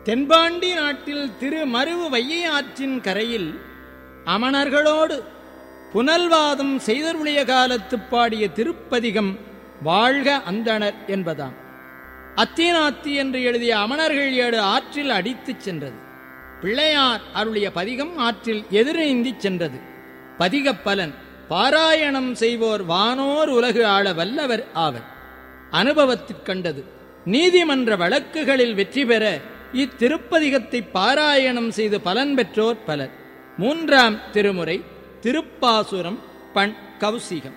தென்பாண்டி நாட்டில் திரு மருவு வையை ஆற்றின் கரையில் அமணர்களோடு புனல்வாதம் செய்தருளிய காலத்துப் பாடிய திருப்பதிகம் வாழ்க அந்தணர் என்பதாம் அத்தினாத்தி என்று எழுதிய அமணர்கள் ஏழு ஆற்றில் அடித்துச் சென்றது பிள்ளையார் அருளிய பதிகம் ஆற்றில் எதிர்நீந்திச் சென்றது பதிகப் பலன் பாராயணம் செய்வோர் வானோர் உலகு ஆள வல்லவர் ஆவர் அனுபவத்திற் கண்டது நீதிமன்ற வழக்குகளில் வெற்றி பெற இத்திருப்பதிகத்தை பாராயணம் செய்து பலன் பெற்றோர் பலர் மூன்றாம் திருமுறை திருப்பாசுரம் பண் கௌசிகம்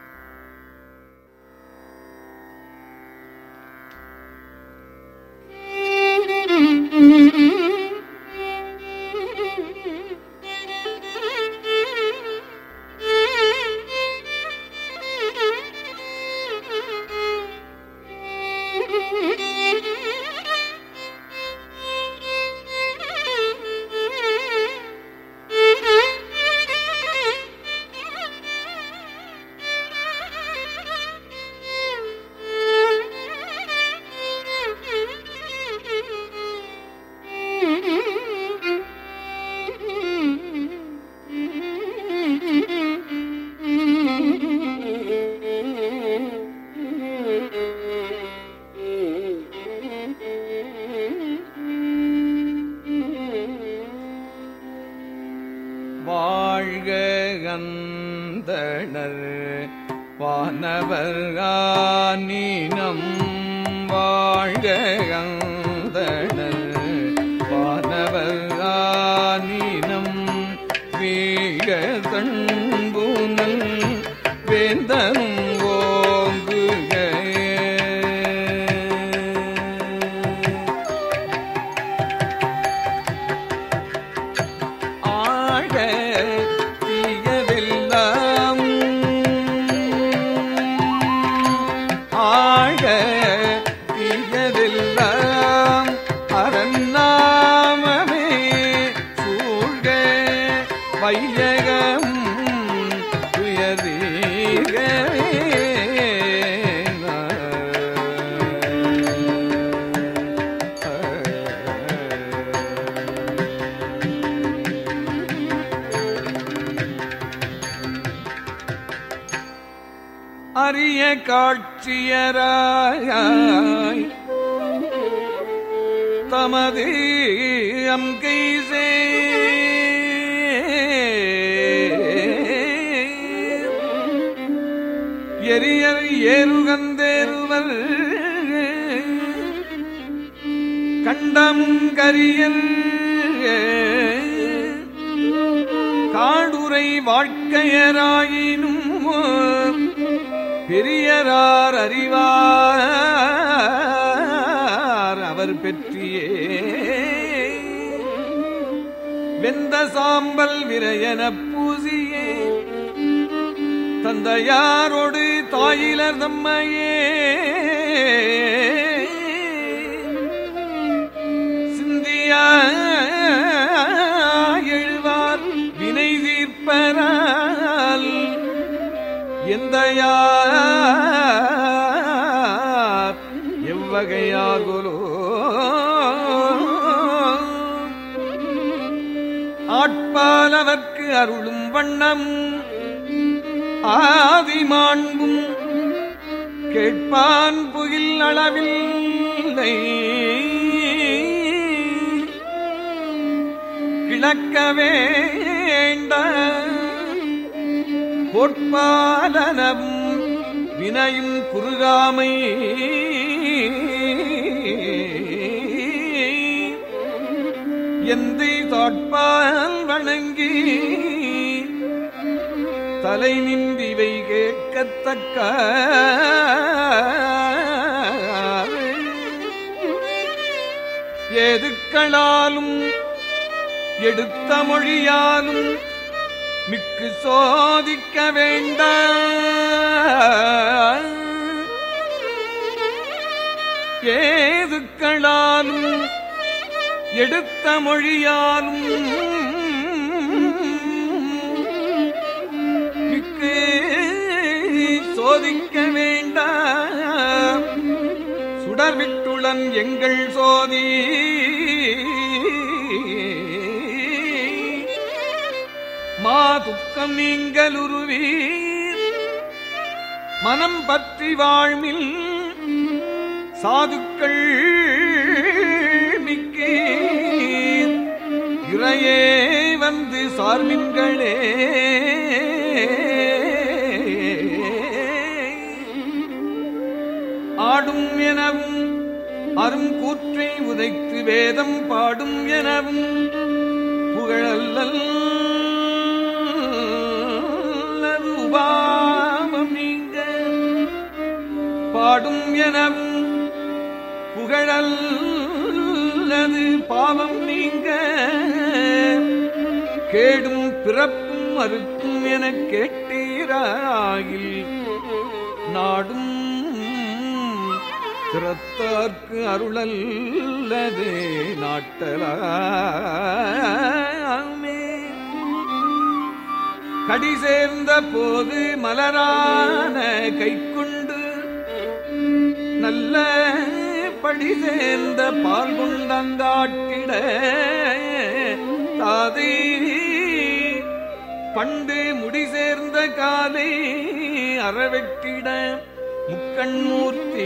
வாழ்க அந்தணர் வானவர் ஆனீனம் வாழ்க அந்தணர் வானவர் ஆனீனம் வீக தன்புனல் வேந்தனும் ஓங்குக ஆழ தீயவெல்லாம் ஆழ தீயவெல்லாம் அரண்நாமமே சூழ்க வையகம் அரிய காட்சியராய் தமது அம்கை எரியர் ஏறுகந்தேறுவர் கண்டம் கரியல் காடுரை வாழ்க்கையராயினும் பெரியரார் அறிவார் அவர் பெற்றியே வெந்த சாம்பல் விரையனப் பூசியே தந்தையாரோடு தாயிலர் தம்மையே சிந்தியா எழுவார் வினை தீர்ப்பரால் எந்த யார் எவ்வகையாகுலோ ஆட்பாலவர்க்கு அருளும் வண்ணம் ஆதிமாண்பும் கேட்பான் புகில் அளவில்லை கிழக்க வேண்ட பொற்பாலனவும் வினையும் குறுகாமை எந்தை தாட்பால் வணங்கி தலை நின்றிவை கேட்கத்தக்க எதுக்களாலும் எடுத்த மொழியாலும் மிக்கு சோதிக்க வேண்டாம் ஏதுக்களாலும் எடுத்த மொழியாலும் மிக்கு சோதிக்க வேண்டாம் சுடர்விட்டுளன் எங்கள் சோதி மா துக்கம் நீங்களுருவீர் மனம் பற்றி வாழ்மில் சாதுக்கள் மிக்கீர் இறையே வந்து சார்மின்களே ஆடும் எனவும் அரும் கூற்றை உதைத்து வேதம் பாடும் எனவும் புகழல்லல் உபாவம் நீங்க பாடும் எனவும் புகழல்லது பாவம் நீங்க கேடும் பிறப்பும் அறுக்கும் எனக் கேட்டீராயில் நாடும் திறத்தார்க்கு அருளல்லது நாட்டலாமே கடி சேர்ந்த போது மலரான கைக்கொண்டு நல்ல படி சேர்ந்த பால் கொண்டங்காட்டிட தாதை பண்டு முடி சேர்ந்த காலை அறவெட்டிட முக்கண்மூர்த்தி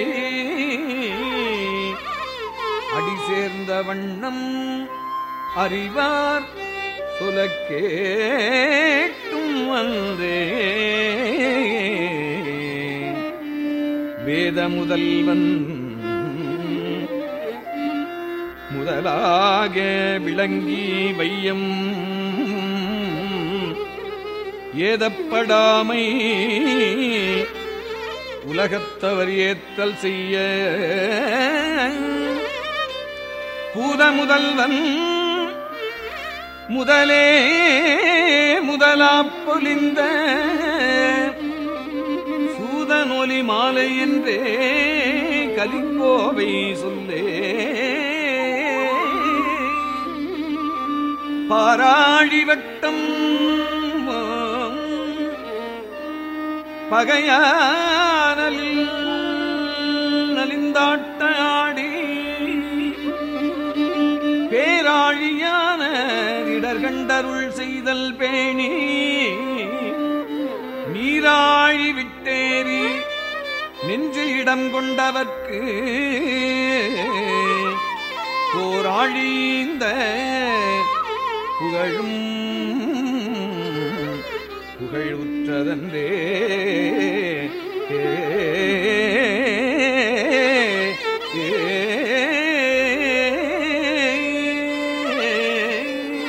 அடி சேர்ந்த வண்ணம் அறிவார் சொலக்கேட்டும் வந்தே வேத முதல்வன் முதலாக விளங்கி வையம் ஏதப்படாமை உலகத்தவர் ஏத்தல் செய்ய பூத முதல்வன் முதலே முதலா பொலிந்த சூதனொலி மாலை என்றே கலிக்கோவை சொல்லே பாராழி வட்டம் பகையானலில் நலிந்தாட்ட ஆடி பேராழியான இடர்கண்டருள் செய்தல் பேணி நீராழி விட்டேறி நெஞ்சு இடம் கொண்டவர்க்கு போராழிந்த புகழும் புகழ் உற்றதன்றே ஏ, ஏ.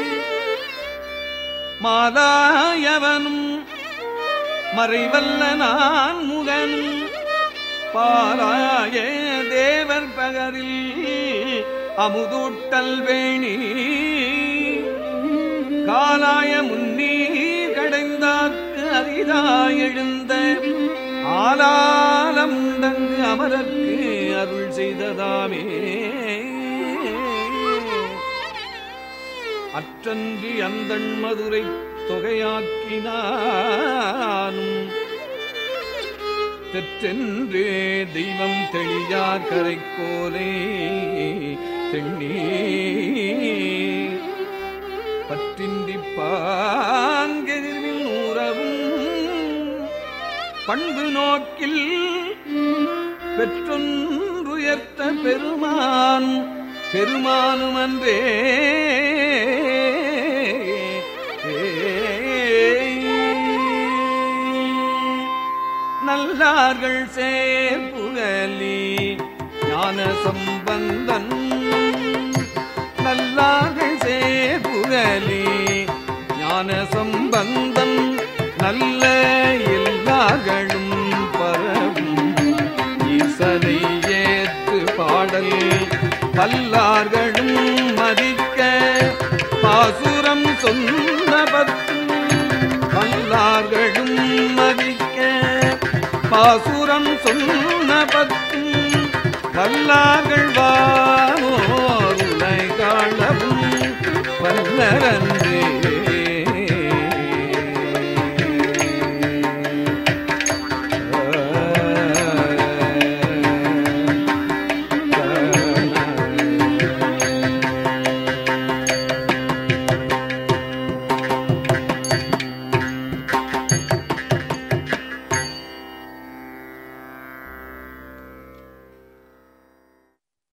மாலாயவனும் மறைவல்ல நான் முகனும் பாராய தேவர் பகரில் அமுதூட்டல் வேணி காலாய முன்னீர் கடைந்தாக்கு அரிதாய் எழுந்த ஆலாலமுண்டங்கு அமரர்க்கு அருள் செய்ததாமே அற்றன்றி அந்தண் மதுரை தொகையாக்கினானும் தெற்றென்று தெய்வம் தெளியார் கரைக்கோலே தெண்ணீ பற்றின்றி பாங்கெதிர்வில் நூறவும் பண்பு நோக்கில் பெற்றொன்றுயர்த்த பெருமான் பெருமானும் அன்றே நல்லார்கள் சேர்புகலி ஞான சம்பந்தன் நல்லார்கள் சேர்புகலி ஞான சம்பந்தம் நல்ல எல்லார்களும் பரவும் ஈசனை ஏத்து பாடல் பல்லார்களும் மதிக்க பாசுரம் சொன்ன பத்து பல்லார்களும் மதிக்க பாசுரம் சொன்ன பத்து பல்லார்கள் வானோர் உலகாளவும் வல்லரன்